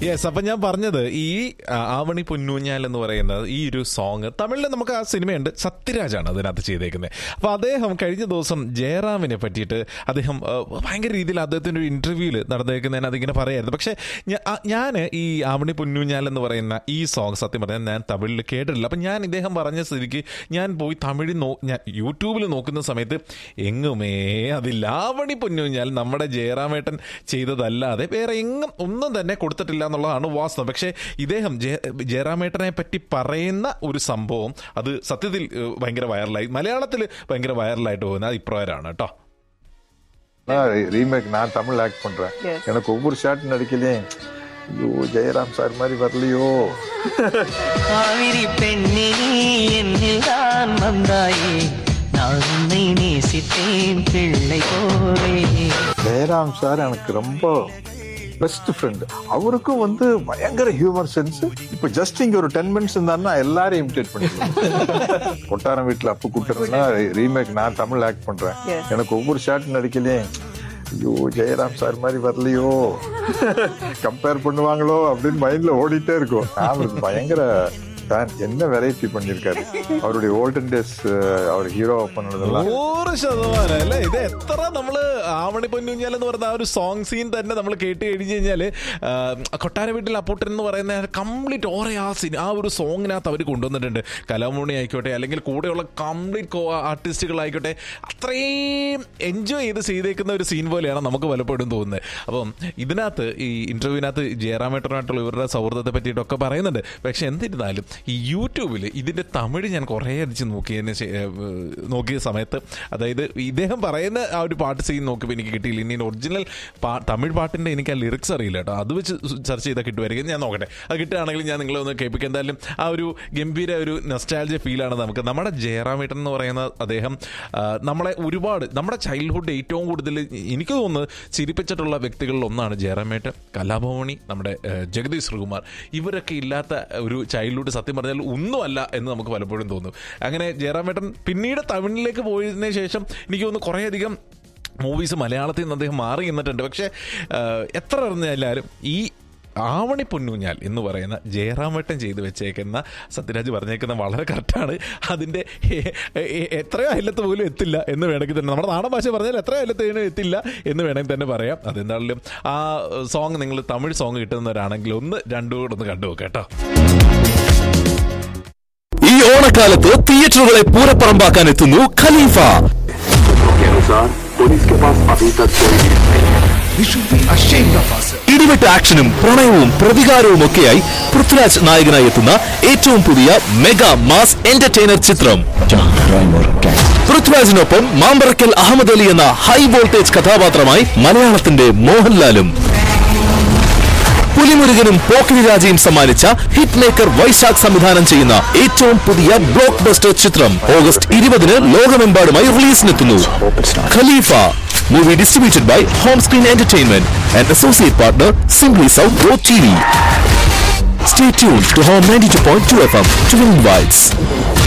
Yes അപ്പൊ ഞാൻ പറഞ്ഞത് ഈ ആ, ആവണി പൊന്നൂഞ്ഞാൽ എന്ന് പറയുന്നത് ഈ ഒരു സോങ് തമിഴിൽ നമുക്ക് ആ സിനിമയുണ്ട് സത്യരാജാണ് അതിനകത്ത് ചെയ്തേക്കുന്നത് അപ്പൊ അദ്ദേഹം കഴിഞ്ഞ ദിവസം ജയറാമിനെ പറ്റിയിട്ട് അദ്ദേഹം ആ, ഭയങ്കര രീതിയിൽ അദ്ദേഹത്തിന്റെ ഒരു ഇന്റർവ്യൂവിൽ നടന്നേക്കുന്നതിന് അതിങ്ങനെ പറയായിരുന്നു പക്ഷെ ഞാൻ ഈ ആവണി പൊന്നൂഞ്ഞാൽ എന്ന് പറയുന്ന ഈ സോങ് സത്യം പറഞ്ഞാൽ ഞാൻ തമിഴിൽ കേട്ടിട്ടില്ല അപ്പൊ ഞാൻ ഇദ്ദേഹം പറഞ്ഞ സ്ഥിതിക്ക് ഞാൻ പോയി തമിഴിൽ നോ ഞാൻ യൂട്യൂബിൽ നോക്കുന്ന സമയത്ത് എങ്ങുമേ അതില്ല ആവണി പൊന്നൂഞ്ഞാൽ നമ്മുടെ ജയറാമേട്ടൻ ചെയ്തതല്ലാതെ വേറെ എങ്ങും ഒന്നും തന്നെ കൊടുത്തിട്ടില്ല എന്നുള്ളതാണ് വാസ്തവം പക്ഷേ ഇദ്ദേഹം ജയ ജയറാമേട്ടനെ പറ്റി പറയുന്ന ഒരു സംഭവം അത് സത്യത്തിൽ ഏഹ്, ഭയങ്കര വൈറലായി മലയാളത്തിൽ ഭയങ്കര വൈറലായിട്ട് പോകുന്ന അത് ഇപ്രകാരമാണ് കേട്ടോ ரீமேக் நான் தமிழ் ஆக்ட் பண்றேன் Yes. எனக்கு ஒவ்வொரு ஷாட் நடிக்கலையும் ஐயோ ஜெயராம் சார் மாதிரி வரலையோ காவிரி பெண்ணே நீ என்னில் தான் வந்தாயே நான் உன்னை நேசித்தேன் பிள்ளை போலே ஜெயராம் சார் எனக்கு ரொம்ப பெஸ்ட் ஃப்ரெண்ட் அவருக்கும் வந்து பயங்கர ஹியூமர் சென்ஸ் இப்ப ஜஸ்ட் இங்க ஒரு டென் மினிட்ஸ் இருந்தாருன்னா எல்லாரும் இமிடேட் பண்ணிடுவாங்க கொட்டாரம் வீட்டுல அப்பு கூட்டுறதுன்னா ரீமேக் நான் தமிழ் ஆக்ட் பண்றேன் Yes. எனக்கு ஒவ்வொரு ஷாட் நடிக்கலையும் ஐயோ ஜெயராம் சார் மாதிரி வரலையோ கம்பேர் பண்ணுவாங்களோ அப்படின்னு மைண்ட்ல ஓடிட்டே இருக்கும் நான் அவருக்கு பயங்கர fan. என்ன வெரைட்டி பண்ணிருக்காரு அவருடைய ஓல்டன் டேஸ் அவர் ஹீரோ பண்ணதெல்லாம் നൂറ് ശതമാനം അല്ലേ ഇത് എത്ര നമ്മള് ആവണി പൊന്നുഞ്ഞാൽ എന്ന് പറയുന്ന ആ ഒരു സോങ് സീൻ തന്നെ നമ്മൾ കേട്ട് കഴിഞ്ഞ് കഴിഞ്ഞാല് ആ, കൊട്ടാര വീട്ടിൽ അപ്പൂട്ടൻ എന്ന് പറയുന്ന കംപ്ലീറ്റ് ഓരോ ആ സിനി ആ ഒരു സോങ്ങിനകത്ത് അവർ കൊണ്ടുവന്നിട്ടുണ്ട് കലാമൂണി ആയിക്കോട്ടെ അല്ലെങ്കിൽ കൂടെയുള്ള കംപ്ലീറ്റ് കോ ആർട്ടിസ്റ്റുകളായിക്കോട്ടെ അത്രയും എൻജോയ് ചെയ്ത് ചെയ്തേക്കുന്ന ഒരു സീൻ പോലെയാണ് നമുക്ക് പലപ്പോഴും തോന്നുന്നത് അപ്പം ഇതിനകത്ത് ഈ ഇന്റർവ്യൂവിനകത്ത് ജയറാമേട്ടനായിട്ടുള്ള ഇവരുടെ സൗഹൃദത്തെ പറ്റിയിട്ടൊക്കെ പറയുന്നുണ്ട് പക്ഷെ എന്നിരുന്നാലും ഈ യൂട്യൂബിൽ ഇതിന്റെ തമിഴ് ഞാൻ കുറേ അടിച്ച് നോക്കിയതിന് ശേ- ഏഹ് നോക്കിയ സമയത്ത് അതായത് ഇദ്ദേഹം പറയുന്ന ആ ഒരു പാട്ട് സീൻ നോക്കിയപ്പോൾ എനിക്ക് കിട്ടിയില്ല ഇനി ഒറിജിനൽ പാ തമിഴ് പാട്ടിന്റെ എനിക്ക് ആ ലിറിക്സ് അറിയില്ല കേട്ടോ അത് വെച്ച് സെർച്ച് ചെയ്താൽ കിട്ടുമായിരിക്കും ഞാൻ നോക്കട്ടെ അത് കിട്ടുകയാണെങ്കിൽ ഞാൻ നിങ്ങളെ ഒന്ന് കേൾപ്പിക്കാം എന്തായാലും ആ ഒരു ഗംഭീര ഒരു നെസ്റ്റാൾജിയ ഫീലാണ് നമുക്ക് നമ്മുടെ ജയറാമേട്ടൻ എന്ന് പറയുന്ന അദ്ദേഹം ആ, നമ്മളെ ഒരുപാട് നമ്മുടെ ചൈൽഡ്ഹുഡ് ഏറ്റവും കൂടുതൽ എനിക്ക് തോന്നുന്നത് ചിരിപ്പിച്ചിട്ടുള്ള വ്യക്തികളിൽ ഒന്നാണ് ജയറാമേട്ടൻ കലാഭവണി നമ്മുടെ ഏഹ്, ജഗദീഷ് ശ്രീകുമാർ ഇവരൊക്കെ ഇല്ലാത്ത ഒരു ചൈൽഡ്ഹുഡ് സത്യം പറഞ്ഞാൽ ഒന്നുമല്ല എന്ന് നമുക്ക് പലപ്പോഴും തോന്നും അങ്ങനെ ജയറാമേട്ടൻ പിന്നീട് തമിഴിലേക്ക് പോയതിനു ശേഷം എനിക്ക് തോന്നുന്നു കുറേയധികം മൂവീസ് മലയാളത്തിൽ നിന്ന് അദ്ദേഹം മാറി നിന്നിട്ടുണ്ട് പക്ഷേ ഏഹ്, എത്ര അറിഞ്ഞാലും ഈ ആവണി പൊന്നൂഞ്ഞാൽ എന്ന് പറയുന്ന ജയറാമേട്ടൻ ചെയ്തു വെച്ചേക്കുന്ന സത്യരാജ് പറഞ്ഞേക്കുന്ന വളരെ കറക്റ്റാണ് അതിൻ്റെ എ- എ- എത്രയോ അയലത്ത് പോലും എത്തില്ല എന്ന് വേണമെങ്കിൽ തന്നെ നമ്മുടെ നാടൻ ഭാഷ പറഞ്ഞാൽ എത്രയോ അയലത്ത് എത്തില്ല എന്ന് വേണമെങ്കിൽ തന്നെ പറയാം അതെന്തായാലും ആ സോങ് നിങ്ങൾ തമിഴ് സോങ് കിട്ടുന്നവരാണെങ്കിൽ ഒന്ന് രണ്ടു കൂടെ ഒന്ന് കണ്ടു നോക്കാം കേട്ടോ ഈ ഓണക്കാലത്ത് തിയേറ്ററുകളെ പൂരപ്പറമ്പാക്കാൻ എത്തുന്നു ഖലീഫ के अनुसार पुलिस के पास अभी तक कोई लीड नहीं है ഇടിവെട്ട് ആക്ഷനും പ്രണയവും പ്രതികാരവും ഒക്കെയായി പൃഥ്വിരാജ് നായകനായി എത്തുന്ന ഏറ്റവും പുതിയ മെഗാ മാസ് എന്റർടൈനർ ചിത്രം പൃഥ്വിരാജിനൊപ്പം മാമ്പറക്കൽ അഹമ്മദ് അലി എന്ന ഹൈ വോൾട്ടേജ് കഥാപാത്രമായി മലയാളത്തിന്റെ മോഹൻലാലും പുലിമുരുകനും പോക്കിരി രാജയും സമ്മാനിച്ച ഹിറ്റ് മേക്കർ വൈശാഖ് സംവിധാനം ചെയ്യുന്ന ഏറ്റവും പുതിയ ബ്ലോക്ക് ബസ്റ്റർ ചിത്രം ഓഗസ്റ്റ് ഇരുപതിന് ലോകമെമ്പാടുമായി റിലീസിനെത്തുന്നു Khalifa movie distributed by home screen entertainment and associate partner simply south go TV Stay tuned to Home 92.2 FM to win invites.